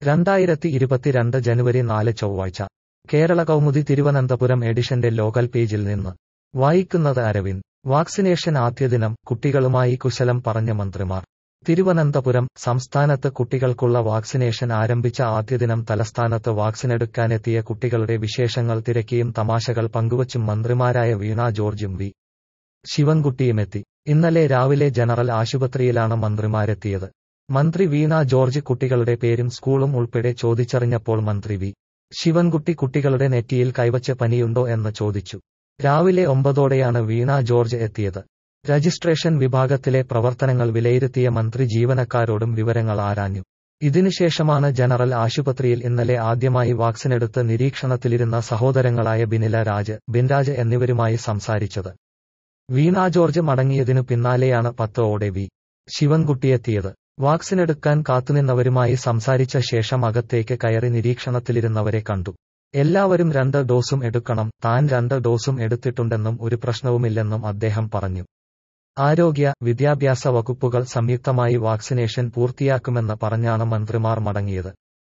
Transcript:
രണ്ടായിരത്തി ഇരുപത്തിരണ്ട് ജനുവരി നാല് ചൊവ്വാഴ്ച കേരള കൗമുദി തിരുവനന്തപുരം എഡിഷന്റെ ലോകൽ പേജിൽ നിന്ന് വായിക്കുന്നത് അരവിന്ദ് വാക്സിനേഷൻ ആദ്യദിനം കുട്ടികളുമായി കുശലം പറഞ്ഞ മന്ത്രിമാർ തിരുവനന്തപുരം സംസ്ഥാനത്ത് കുട്ടികൾക്കുള്ള വാക്സിനേഷൻ ആരംഭിച്ച ആദ്യദിനം തലസ്ഥാനത്ത് വാക്സിനെടുക്കാനെത്തിയ കുട്ടികളുടെ വിശേഷങ്ങൾ തിരക്കിയും തമാശകൾ പങ്കുവച്ചും മന്ത്രിമാരായ വീണ ജോർജും വി ശിവൻകുട്ടിയുമെത്തി ഇന്നലെ രാവിലെ ജനറൽ ആശുപത്രിയിലാണ് മന്ത്രിമാരെത്തിയത് മന്ത്രി വീണ ജോർജ് കുട്ടികളുടെ പേരും സ്കൂളും ഉൾപ്പെടെ ചോദിച്ചറിഞ്ഞപ്പോൾ മന്ത്രി വി ശിവൻകുട്ടി കുട്ടികളുടെ നെറ്റിയിൽ കൈവച്ച് പനിയുണ്ടോ എന്ന് ചോദിച്ചു രാവിലെ ഒമ്പതോടെയാണ് വീണ ജോർജ് എത്തിയത് രജിസ്ട്രേഷൻ വിഭാഗത്തിലെ പ്രവർത്തനങ്ങൾ വിലയിരുത്തിയ മന്ത്രി ജീവനക്കാരോടും വിവരങ്ങൾ ആരാഞ്ഞു ഇതിനുശേഷമാണ് ജനറൽ ആശുപത്രിയിൽ ഇന്നലെ ആദ്യമായി വാക്സിനെടുത്ത് നിരീക്ഷണത്തിലിരുന്ന സഹോദരങ്ങളായ ബിനില രാജ് ബിൻരാജ് എന്നിവരുമായി സംസാരിച്ചത് വീണ ജോർജ് മടങ്ങിയതിനു പിന്നാലെയാണ് പത്തോടെ വി ശിവൻകുട്ടിയെത്തിയത് വാക്സിനെടുക്കാൻ കാത്തുനിന്നവരുമായി സംസാരിച്ച ശേഷം അകത്തേക്ക് കയറി നിരീക്ഷണത്തിലിരുന്നവരെ കണ്ടു എല്ലാവരും രണ്ട് ഡോസും എടുക്കണം താൻ രണ്ട് ഡോസും എടുത്തിട്ടുണ്ടെന്നും ഒരു പ്രശ്നവുമില്ലെന്നും അദ്ദേഹം പറഞ്ഞു ആരോഗ്യ വിദ്യാഭ്യാസ വകുപ്പുകൾ സംയുക്തമായി വാക്സിനേഷൻ പൂർത്തിയാക്കുമെന്ന് പറഞ്ഞാണ് മന്ത്രിമാർ മടങ്ങിയത്